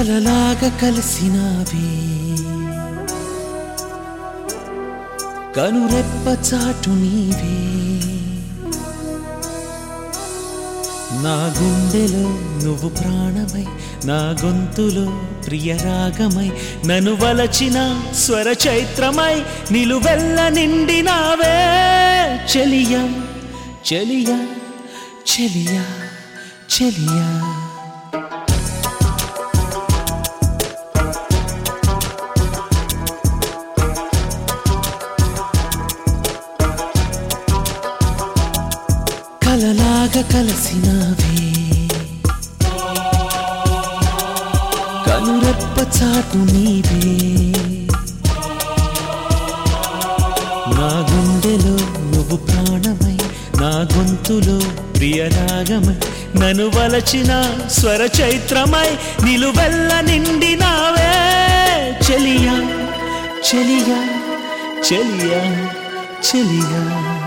కలలాగా కలిసినావే కనురెప్ప చాటు నీవే నా గుండెలో నువ్వు ప్రాణమై నా గొంతులో ప్రియరాగమై నన్ను వలచిన స్వర చైత్రమై నిలువెల్ల నిండినావే చెలియా చెలియా చెలియా చెలియా కలలాగా కలసినావే కనురెప్ప చాటు నీవే నా గుండెలో నువ్వు ప్రాణమై నా గొంతులో ప్రియరాగమై నన్ను వలచిన స్వర చైత్రమై నిలువెల్ల నిండినావే చెలియా చెలియా చెలియా చెలియా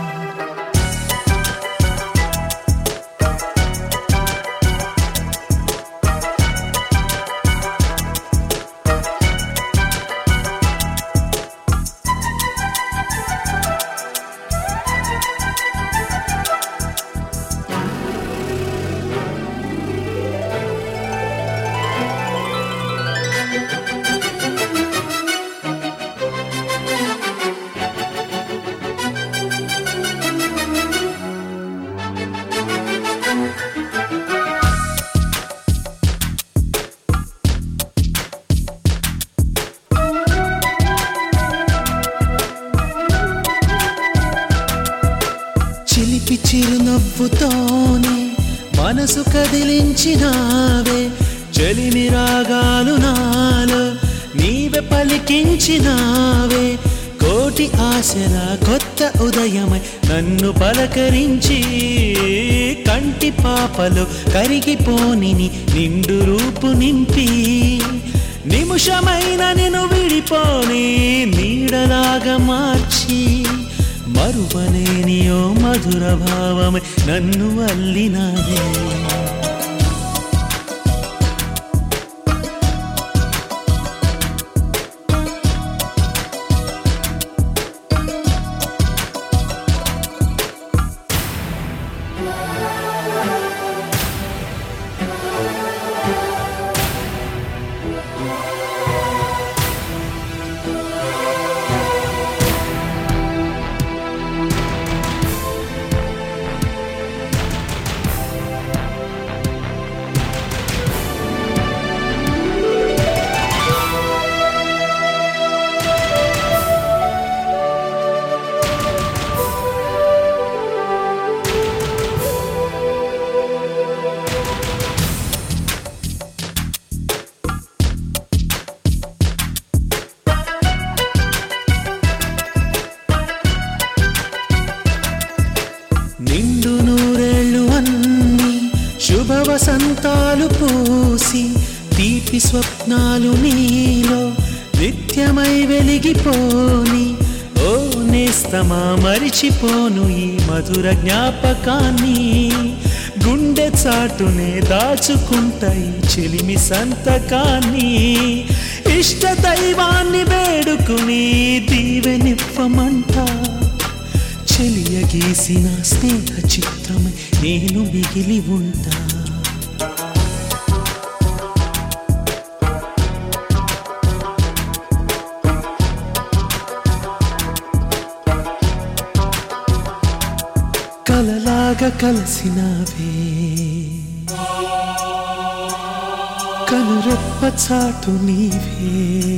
చిలిపి చిరునవ్వుతోనే మనసు కదిలించినావే చెలిమి రాగాలు నాలో నీవే పలికించినావే కోటి ఆశల కొత్త ఉదయమై నన్ను పలకరించి కంటి పాపలు కరిగిపోనిని నిండు రూపు నింపి నిమిషమైన నిన్ను విడిపోని నీడలాగా మార్చి మరువలేని ఓ మధుర భావమే నన్ను అల్లినాదే నిండు నూరేళ్ళు అన్ని శుభ వసంతాలు పూసి తీపి స్వప్నాలు నీలో నిత్యమై వెలిగిపోని ఓ నేస్తమా మరిచిపోను ఈ మధుర జ్ఞాపకాన్ని గుండె చాటునే దాచుకుంటాయి చెలిమి సంతకాన్ని ఇష్ట దైవాన్ని వేడుకుని దీవెనివ్వమంటా చెలియ గీసిన స్నేహ చిత్రమై నేను మిగిలి ఉంటా కలలాగా కలిసినావే కనురెప్ప చాటు నీవే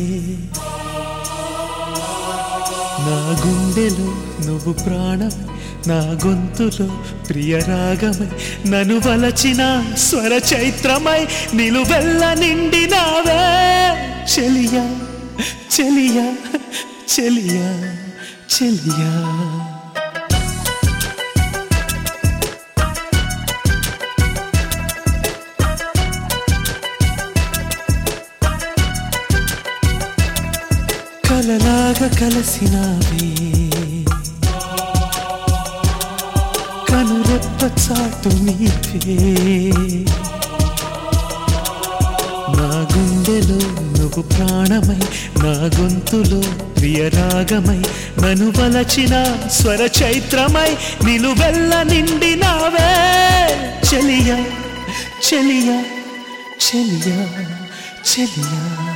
నా గుండెలో నువ్వు ప్రాణం నా గొంతులో ప్రియరాగమై నన్ను వలచిన స్వర చైత్రమై నిలువెల్ల నిండినావే చెలియా చెలియా చెలియా చెలియా కలలాగా కలసినావే కనురెప్ప చాటు నీవే నా గుండె నువ్వు ప్రాణమై నా గొంతులో ప్రియరాగమై నన్ను వలచిన స్వర చైత్రమై నిలువెల్ల నిండినావే చెలియా చెలియా చెలియా చెలియా